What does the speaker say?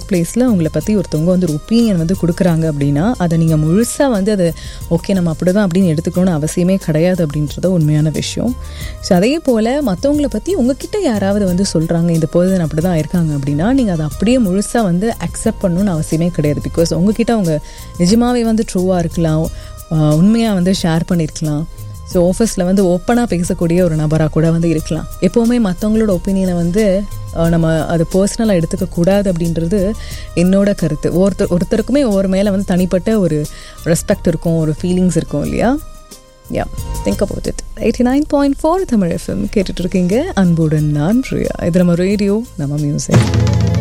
work பிளேஸில் உங்களை பற்றி ஒருத்தவங்க வந்து ஒரு ஒப்பீனியன் வந்து கொடுக்குறாங்க அப்படின்னா அதை நீங்கள் முழுசாக வந்து அதை ஓகே நம்ம அப்படி தான் அப்படின்னு எடுத்துக்கணும்னு அவசியமே கிடையாது அப்படின்றது உண்மையான விஷயம் ஸோ அதே போல் மற்றவங்கள பற்றி உங்ககிட்ட யாராவது வந்து சொல்கிறாங்க இந்த பர்சன் அப்படி தான் இருக்காங்க அப்படின்னா நீங்கள் அதை அப்படியே முழுசாக வந்து அக்செப்ட் பண்ணணும்னு அவசியமே கிடையாது பிகாஸ் உங்ககிட்ட அவங்க நிஜமாவே வந்து ட்ரூவாக இருக்கலாம் உண்மையாக வந்து ஷேர் பண்ணியிருக்கலாம் ஸோ ஆஃபீஸில் வந்து ஓப்பனாக பேசக்கூடிய ஒரு நபராக கூட வந்து இருக்கலாம் எப்போவுமே மற்றவங்களோட ஒப்பீனியனை வந்து அஹ், நம்ம அது பர்சனலாக எடுத்துக்க கூடாது அப்படின்றது என்னோட கருத்து ஒருத்தர் ஒருத்தருக்குமே ஒவ்வொரு மேலே வந்து தனிப்பட்ட ஒரு ரெஸ்பெக்ட் இருக்கும் ஒரு ஃபீலிங்ஸ் இருக்கும் இல்லையா yeah think about it eighty nine point four Tamil FM கேட்டுட்டு இருக்கீங்க அன்புடன் நான் பிரியா இது நம்ம ரேடியோ நம்ம மியூசிக்